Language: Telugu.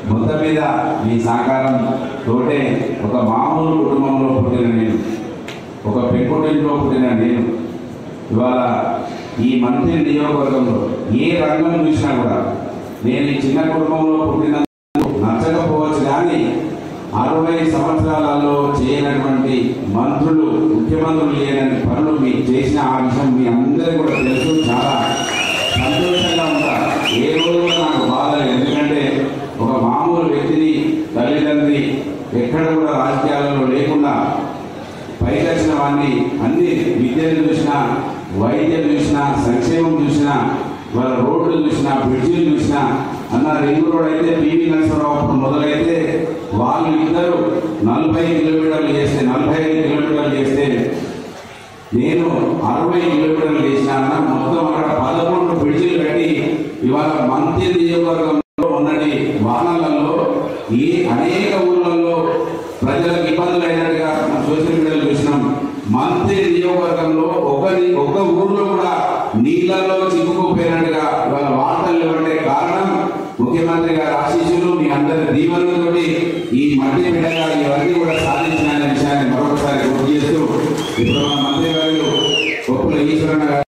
మొత్తం మీద మీ సహకారం తోటే ఒక మామూలు కుటుంబంలో పుట్టిన నేను ఒక పెంకుటింట్లో పుట్టిన నేను ఇవాళ ఈ మంత్రి నియోజకవర్గంలో ఏ రంగం చూసినా కూడా నేను ఈ చిన్న కుటుంబంలో పుట్టిన నచ్చకపోవచ్చు కానీ అరవై సంవత్సరాలలో చేయనటువంటి మంత్రులు ముఖ్యమంత్రులు చేయనని పనులు మీకు చేసిన ఆ విషయం మీ అందరికీ కూడా తెలుసు చాలా సంతోషంగా ఉంటా ఏ రోజు కూడా నాకు బాధ లేదు ఎందుకంటే ఒక మామూలు వ్యక్తిని తల్లిదండ్రి ఎక్కడ కూడా రాజకీయాలలో లేకుండా పైకి వచ్చిన వాడిని అన్ని విద్యను చూసినా వైద్యం చూసినా సంక్షేమం చూసినా వాళ్ళ రోడ్లు చూసినా బ్రిడ్జిలు చూసినా అన్న రింగ్ రోడ్ అయితే పివి నరసింహరావు అప్పుడు మొదలైతే వాళ్ళు ఇద్దరు నలభై కిలోమీటర్లు చేస్తే నలభై ఐదు కిలోమీటర్లు చేస్తే నేను అరవై కిలోమీటర్లు చేసిన అన్న మొత్తం అక్కడ పదకొండు బ్రిడ్జిలు కట్టి ఇవాళ మంత్రి నియోజకవర్గంలో ఉన్నది వాహనాలలో ఈ అనేక ఊర్లలో ప్రజలకు ఇబ్బందులు అయినట్టుగా మనం సోషల్ మీడియాలో చూసినాం మంత్రి నియోజకవర్గంలో ఒకరి ఒక ఊర్లో కూడా నీళ్లలో చిక్కుకుపోయినట్టుగా ఇవాళ వార్తలు ఇవ్వంటే కారణం ముఖ్యమంత్రి గారి ఆశీస్సులు మీ అందరి దీవెనలతోటి ఈ మట్టి బిడ్డగా ఇవన్నీ కూడా సాధించిన విషయాన్ని మరొకసారి గుర్తు చేస్తూ ఇప్పుడు మన మంత్రి గారు ఒప్పుల ఈశ్వరన్న గారు